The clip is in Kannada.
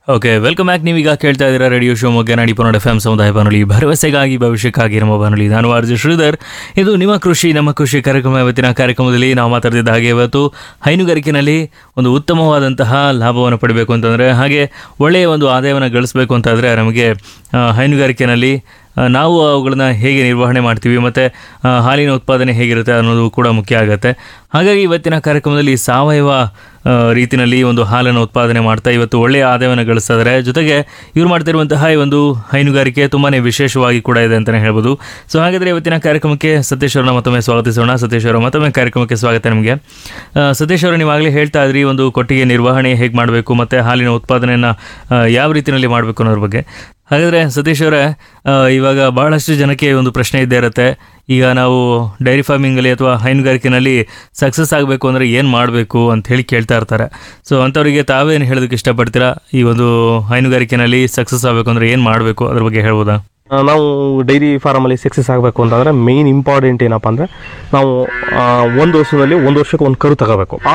ಓಕೆ ವೆಲ್ಕಮ್ ಬ್ಯಾಕ್ ನೀವೀಗ ಕೇಳ್ತಾ ಇದ್ದೀರಾ ರೇಡಿಯೋ ಶಿವಮೊಗ್ಗ ನಾಡಿ ಪನ್ನಡ ಎಫ್ ಎಂ ಸಮುದಾಯ ಬಾನುಲಿ ಭರವಸೆಗಾಗಿ ಭವಿಷ್ಯಕ್ಕಾಗಿ ನಮ್ಮ ಬಾನುಲಿ ನಾನು ಆರ್ಜಿ ಶ್ರೀಧರ್ ಇದು ನಿಮ್ಮ ಕೃಷಿ ನಮ್ಮ ಕೃಷಿ ಕಾರ್ಯಕ್ರಮ ಇವತ್ತಿನ ಕಾರ್ಯಕ್ರಮದಲ್ಲಿ ನಾವು ಮಾತಾಡ್ತಿದ್ದ ಹಾಗೆ ಇವತ್ತು ಹೈನುಗಾರಿಕೆನಲ್ಲಿ ಒಂದು ಉತ್ತಮವಾದಂತಹ ಲಾಭವನ್ನು ಪಡಿಬೇಕು ಅಂತಂದರೆ ಹಾಗೆ ಒಳ್ಳೆಯ ಒಂದು ಆದಾಯವನ್ನು ಗಳಿಸಬೇಕು ಅಂತಾದರೆ ನಮಗೆ ಆ, ಹೈನುಗಾರಿಕೆನಲ್ಲಿ ಆ, ನಾವು ಅವುಗಳನ್ನ ಹೇಗೆ ನಿರ್ವಹಣೆ ಮಾಡ್ತೀವಿ ಮತ್ತು ಹಾಲಿನ ಉತ್ಪಾದನೆ ಹೇಗಿರುತ್ತೆ ಅನ್ನೋದು ಕೂಡ ಮುಖ್ಯ ಆಗುತ್ತೆ ಹಾಗಾಗಿ ಇವತ್ತಿನ ಕಾರ್ಯಕ್ರಮದಲ್ಲಿ ಸಾವಯವ ಆ, ರೀತಿನಲ್ಲಿ ಒಂದು ಹಾಲನ್ನು ಉತ್ಪಾದನೆ ಮಾಡ್ತಾ ಇವತ್ತು ಒಳ್ಳೆಯ ಆದಾಯವನ್ನು ಗಳಿಸ್ತಾ ಇದ್ದಾರೆ ಜೊತೆಗೆ ಇವ್ರು ಮಾಡ್ತಿರುವಂತಹ ಈ ಒಂದು ಹೈನುಗಾರಿಕೆ ತುಂಬಾ ವಿಶೇಷವಾಗಿ ಕೂಡ ಇದೆ ಅಂತಲೇ ಹೇಳ್ಬೋದು ಸೊ ಹಾಗಾದರೆ ಇವತ್ತಿನ ಕಾರ್ಯಕ್ರಮಕ್ಕೆ ಸತೀಶ್ ಅವ್ರನ್ನ ಮತ್ತೊಮ್ಮೆ ಸ್ವಾಗತಿಸೋಣ ಸತೀಶ್ ಅವರ ಮತ್ತೊಮ್ಮೆ ಕಾರ್ಯಕ್ರಮಕ್ಕೆ ಸ್ವಾಗತ ನಿಮಗೆ ಆ, ಸತೀಶ್ ಅವರು ನೀವಾಗಲೇ ಹೇಳ್ತಾ ಇದ್ರಿ ಒಂದು ಕೊಟ್ಟಿಗೆ ನಿರ್ವಹಣೆ ಹೇಗೆ ಮಾಡಬೇಕು ಮತ್ತು ಹಾಲಿನ ಉತ್ಪಾದನೆಯನ್ನು ಯಾವ ರೀತಿಯಲ್ಲಿ ಮಾಡಬೇಕು ಅನ್ನೋದ್ರ ಬಗ್ಗೆ ಹಾಗಾದರೆ ಸತೀಶ್ ಅವರೇ ಆ, ಇವಾಗ ಬಹಳಷ್ಟು ಜನಕ್ಕೆ ಒಂದು ಪ್ರಶ್ನೆ ಇದ್ದೇ ಇರುತ್ತೆ ಈಗ ನಾವು ಡೈರಿ ಫಾರ್ಮಿಂಗಲ್ಲಿ ಅಥವಾ ಹೈನುಗಾರಿಕೆನಲ್ಲಿ ಸಕ್ಸಸ್ ಆಗಬೇಕು ಅಂದರೆ ಏನು ಮಾಡಬೇಕು ಅಂತ ಹೇಳಿ ಕೇಳ್ತಾ ಇರ್ತಾರೆ ಸೊ ಅಂಥವರಿಗೆ ತಾವೇನು ಹೇಳೋದಕ್ಕೆ ಇಷ್ಟಪಡ್ತೀರಾ ಈ ಒಂದು ಹೈನುಗಾರಿಕೆನಲ್ಲಿ ಸಕ್ಸಸ್ ಆಗಬೇಕು ಅಂದರೆ ಏನು ಮಾಡಬೇಕು ಅದ್ರ ಬಗ್ಗೆ ಹೇಳ್ಬೋದಾ ಆ, ನಾವು ಡೈರಿ ಫಾರ್ಮಲ್ಲಿ ಸಕ್ಸಸ್ ಆಗಬೇಕು ಅಂತಂದರೆ ಮೇಯ್ನ್ ಇಂಪಾರ್ಟೆಂಟ್ ಏನಪ್ಪ ಅಂದರೆ ನಾವು ಆ, ಒಂದು ವರ್ಷದಲ್ಲಿ ಒಂದು ವರ್ಷಕ್ಕೆ ಒಂದು ಕರು ತಗೋಬೇಕು ಆ